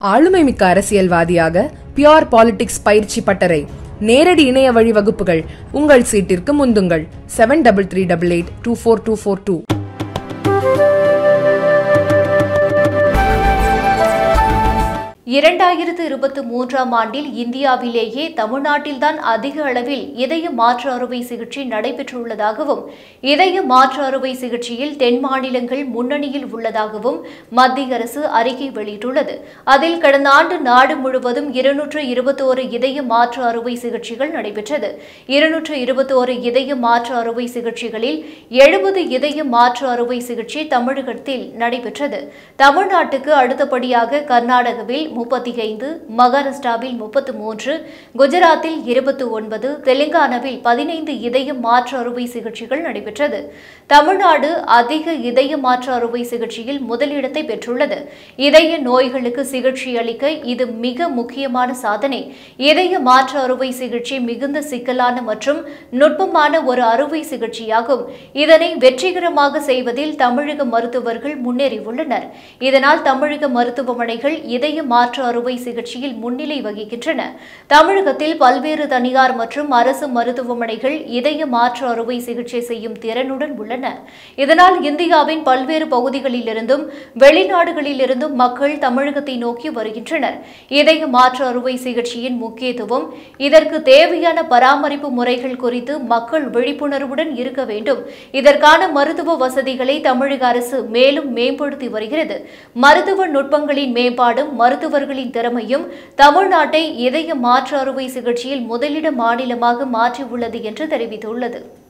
ஆளுமை மிக்க அரசியல்வாதியாக பியோர் பாலிடிக்ஸ் பயிற்சி பட்டறை நேரடி இணைய வழி வகுப்புகள் உங்கள் சீட்டிற்கு முந்துங்கள் seven double three double eight two four two four two இரண்டாயிரத்து இருபத்தி மூன்றாம் ஆண்டில் இந்தியாவிலேயே தமிழ்நாட்டில்தான் அதிக அளவில் இதய மாற்று அறுவை சிகிச்சை நடைபெற்றுள்ளதாகவும் இதய மாற்று அறுவை சிகிச்சையில் தென் மாநிலங்கள் முன்னணியில் உள்ளதாகவும் மத்திய அரசு அறிக்கை வெளியிட்டுள்ளது அதில் கடந்த ஆண்டு நாடு முழுவதும் இருநூற்று இருபத்தோரு இதய மாற்று அறுவை சிகிச்சைகள் நடைபெற்றது இருநூற்று இருபத்தோரு இதய மாற்று அறுவை சிகிச்சைகளில் எழுபது இதய மாற்று அறுவை சிகிச்சை தமிழகத்தில் நடைபெற்றது தமிழ்நாட்டுக்கு அடுத்தபடியாக கர்நாடகாவில் முப்பத்தி ஐந்து மகாராஷ்டிராவில் முப்பத்து மூன்று குஜராத்தில் இருபத்தி ஒன்பது தெலுங்கானாவில் பதினைந்து இதய மாற்று அறுவை சிகிச்சைகள் நடைபெற்றது தமிழ்நாடு அதிக இதய மாற்று அறுவை சிகிச்சையில் முதலிடத்தை பெற்றுள்ளது இதய நோய்களுக்கு சிகிச்சை அளிக்க இது மிக முக்கியமான சாதனை இதய மாற்று அறுவை சிகிச்சை மிகுந்த சிக்கலான மற்றும் நுட்பமான ஒரு அறுவை சிகிச்சையாகும் இதனை வெற்றிகரமாக செய்வதில் தமிழக மருத்துவர்கள் முன்னேறியுள்ளனர் இதனால் தமிழக மருத்துவமனைகள் இதய மாற்று அறுவை சிகிச்சையில் முன்னிலை வகிக்கின்றன தமிழகத்தில் பல்வேறு தனியார் மற்றும் அரசு மருத்துவமனைகள் இதய மாற்று அறுவை சிகிச்சை செய்யும் திறனுடன் உள்ளன இதனால் இந்தியாவின் பல்வேறு பகுதிகளிலிருந்தும் வெளிநாடுகளிலிருந்தும் மக்கள் தமிழகத்தை நோக்கி வருகின்றனர் இதய மாற்று அறுவை சிகிச்சையின் முக்கியத்துவம் இதற்கு தேவையான பராமரிப்பு முறைகள் குறித்து மக்கள் விழிப்புணர்வுடன் இருக்க வேண்டும் இதற்கான மருத்துவ வசதிகளை தமிழக அரசு மேலும் மேம்படுத்தி வருகிறது மருத்துவ நுட்பங்களின் மேம்பாடும் மருத்துவர்களின் திறமையும் தமிழ்நாட்டை இதய மாற்று அறுவை சிகிச்சையில் முதலிட மாநிலமாக மாற்றியுள்ளது என்று தெரிவித்துள்ளது